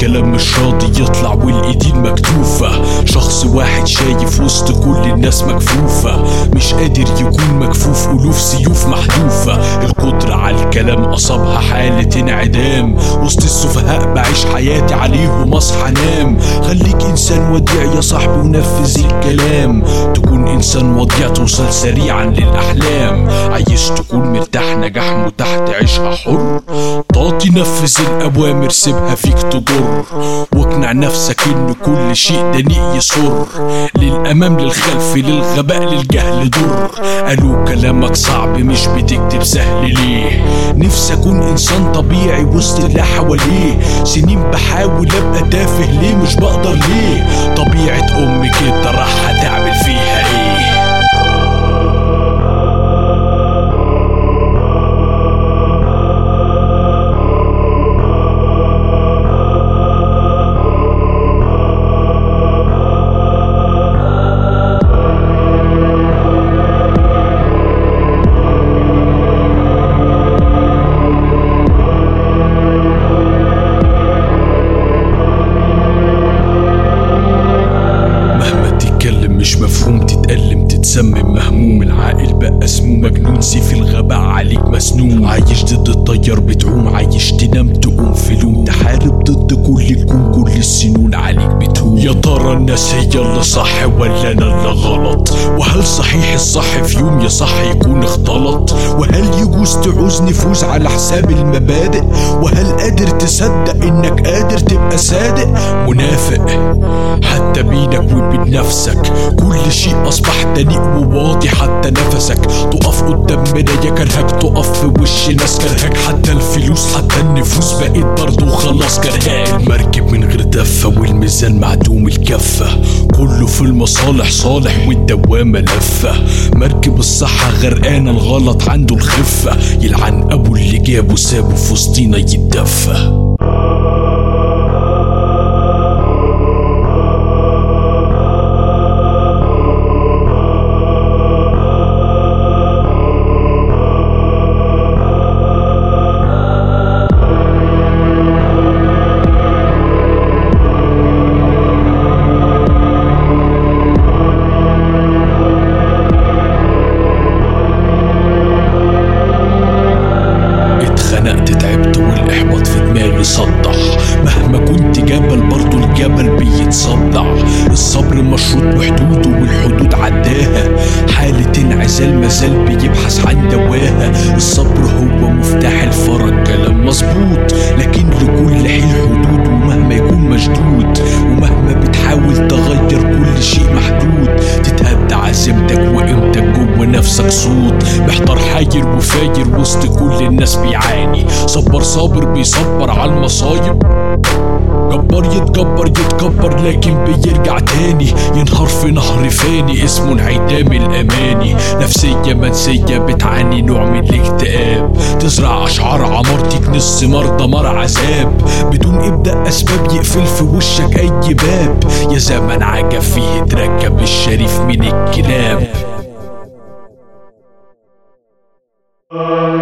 الكلام مش راضي يطلع والايدين مكتوفة شخص واحد شايف وسط كل الناس مكفوفة مش قادر يكون مكفوف ألوف سيوف محذوفة القدرة على الكلام أصابها حالة انعدام وسط السفهاء بعيش حياتي عليهم أصحى نام خليك إنسان وديع يا صاحبي ونفذ الكلام تكون إنسان وديع توصل سريعا للأحلام عايز تكون مرتاح نجاح متاح تعيشها حر تعطي نفذ الأوامر سيبها فيك تضر واقنع نفسك إن كل شيء دنيء يسر للأمام للخلف للغباء للجهل ضر قالوا كلامك صعب مش بتكتب سهل ليه نفسي أكون إنسان طبيعي وسط اللي حواليه سنين بحاول أبقى تافه ليه مش بقدر ليه طبيعة أمي كده راح هتعمل فيها إيه مهما تتكلم مش مفهوم تتألم تتسمم مهموم العاقل بقى اسمه مجنون سيف الغباء عليك مسنون عايش ضد الطيار بتعوم عايش تنام تقوم في لوم تحارب ضد كل الكون كل السنون عليك بتهون يا ترى الناس هي اللي صح ولا انا اللي غلط وهل صحيح الصح في يوم يا صح يكون اختلط وهل يجوز تعوز نفوذ على حساب المبادئ وهل قادر تصدق انك قادر تبقى صادق منافق حتى بينك وبين نفسك كل شيء اصبح دنيء وواضح حتى نفسك تقف قدام مراية كرهك تقف في وش ناس كرهك حتى الفلوس حتى النفوس بقت برضه خلاص كرهاك المركب من غير دفة والميزان معدوم الكفة كله في المصالح صالح والدوامة لفة مركب الصحة غرقانة الغلط عنده الخفة يلعن ابو اللي جابه سابه في وسطينا يتدفى اتخنقت تعبت والاحباط في دماغي صدع مهما كنت جبل برضو الجبل بيتصدع الصبر مشروط بحدوده والحدود عداها حالة انعزال مازال بيبحث عن دواها الصبر هو مفتاح الفرج كلام مظبوط لكن لكل حين حدود ومهما يكون مشدود ومهما بتحاول تغير كل شيء محدود تتهدى عزيمتك وقيمتك جوه نفسك صوت محتار حاير وفاير وسط كل الناس بيعاني صبر صابر بيصبر على المصايب جبار يتجبر يتكبر لكن بيرجع تاني ينهار في نهر فاني اسمه انعدام الاماني نفسية منسية بتعاني نوع من الاكتئاب تزرع اشعار عمار تكنس ثمار دمار عذاب بدون ابداء اسباب يقفل في وشك اي باب يا زمن عجب فيه تركب الشريف من الكلاب